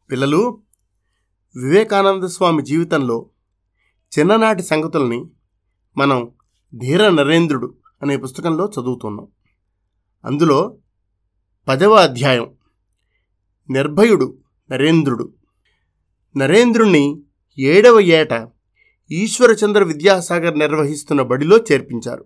పిల్లలు వివేకానంద స్వామి జీవితంలో చిన్ననాటి సంగతుల్ని మనం ధీర నరేంద్రుడు అనే పుస్తకంలో చదువుతున్నాం అందులో పదవ అధ్యాయం నిర్భయుడు నరేంద్రుడు నరేంద్రుణ్ణి ఏడవ ఏట ఈశ్వరచంద్ర విద్యాసాగర్ నిర్వహిస్తున్న బడిలో చేర్పించారు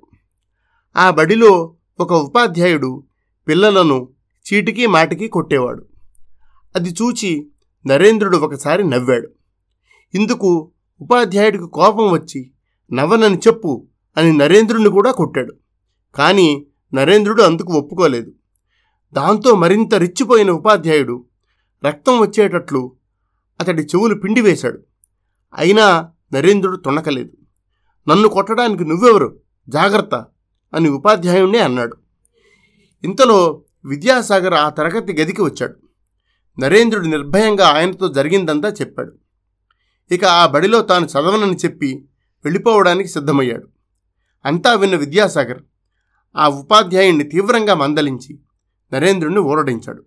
ఆ బడిలో ఒక ఉపాధ్యాయుడు పిల్లలను చీటికి మాటికి కొట్టేవాడు అది చూచి నరేంద్రుడు ఒకసారి నవ్వాడు ఇందుకు ఉపాధ్యాయుడికి కోపం వచ్చి నవ్వనని చెప్పు అని నరేంద్రుడిని కూడా కొట్టాడు కానీ నరేంద్రుడు అందుకు ఒప్పుకోలేదు దాంతో మరింత రెచ్చిపోయిన ఉపాధ్యాయుడు రక్తం వచ్చేటట్లు అతడి చెవులు పిండివేశాడు అయినా నరేంద్రుడు తొణకలేదు నన్ను కొట్టడానికి నువ్వెవరు జాగ్రత్త అని ఉపాధ్యాయుణ్ణి అన్నాడు ఇంతలో విద్యాసాగర్ ఆ తరగతి గదికి వచ్చాడు నరేంద్రుడు నిర్భయంగా ఆయనతో జరిగిందంతా చెప్పాడు ఇక ఆ బడిలో తాను చదవనని చెప్పి వెళ్ళిపోవడానికి సిద్ధమయ్యాడు అంతా విన్న విద్యాసాగర్ ఆ ఉపాధ్యాయుణ్ణి తీవ్రంగా మందలించి నరేంద్రుణ్ణి ఊరడించాడు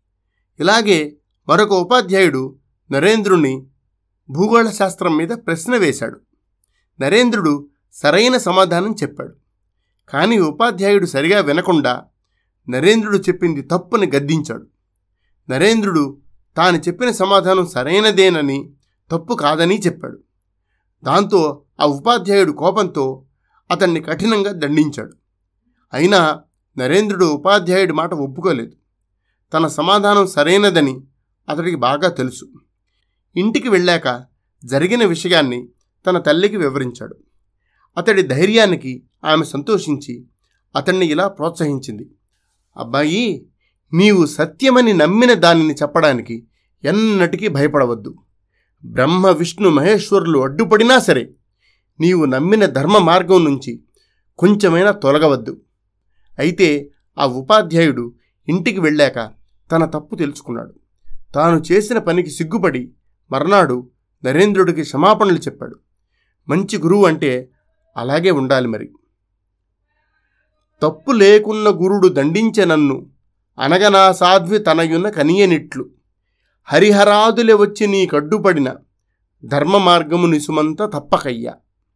ఇలాగే మరొక ఉపాధ్యాయుడు నరేంద్రుణ్ణి భూగోళ శాస్త్రం మీద ప్రశ్న వేశాడు నరేంద్రుడు సరైన సమాధానం చెప్పాడు కానీ ఉపాధ్యాయుడు సరిగా వినకుండా నరేంద్రుడు చెప్పింది తప్పని గద్దించాడు నరేంద్రుడు తాను చెప్పిన సమాధానం సరైనదేనని తప్పు కాదని చెప్పాడు దాంతో ఆ ఉపాధ్యాయుడు కోపంతో అతన్ని కఠినంగా దండించాడు అయినా నరేంద్రుడు ఉపాధ్యాయుడి మాట ఒప్పుకోలేదు తన సమాధానం సరైనదని అతడికి బాగా తెలుసు ఇంటికి వెళ్ళాక జరిగిన విషయాన్ని తన తల్లికి వివరించాడు అతడి ధైర్యానికి ఆమె సంతోషించి అతన్ని ఇలా ప్రోత్సహించింది అబ్బాయి నీవు సత్యమని నమ్మిన దానిని చెప్పడానికి ఎన్నటికీ భయపడవద్దు బ్రహ్మ విష్ణు మహేశ్వరులు అడ్డుపడినా సరే నీవు నమ్మిన ధర్మ మార్గం నుంచి కొంచెమైనా తొలగవద్దు అయితే ఆ ఉపాధ్యాయుడు ఇంటికి వెళ్ళాక తన తప్పు తెలుసుకున్నాడు తాను చేసిన పనికి సిగ్గుపడి మర్నాడు నరేంద్రుడికి క్షమాపణలు చెప్పాడు మంచి గురువు అంటే అలాగే ఉండాలి మరి తప్పు లేకున్న గురుడు దండించె నన్ను అనగనా సాధ్వి తనయున్న కనియనిట్లు హరిహరాదులే వచ్చి నీ కడ్డుపడిన ధర్మ మార్గము నిసుమంత తప్పకయ్యా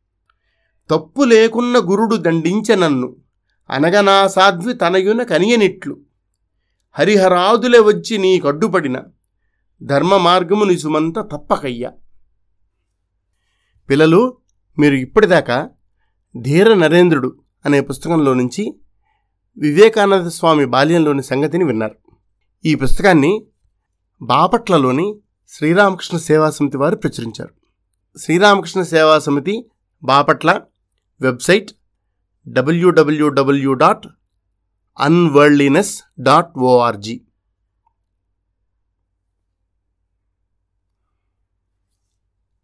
తప్పు లేకున్న గురుడు దండించె నన్ను అనగనా సాధ్వి తనయున కనియనిట్లు హరిహరాదులే వచ్చి నీ కడ్డుపడిన ధర్మ మార్గము నిసుమంత తప్పకయ్యా పిల్లలు మీరు ఇప్పటిదాకా ధీర నరేంద్రుడు అనే పుస్తకంలో నుంచి వివేకానంద స్వామి బాల్యంలోని సంగతిని విన్నారు ఈ పుస్తకాన్ని బాపట్లలోని శ్రీరామకృష్ణ సేవా సమితి వారు ప్రచురించారు Sriramakrishna Seva Samithi Bapatla website WWW dot unworldliness dot ORG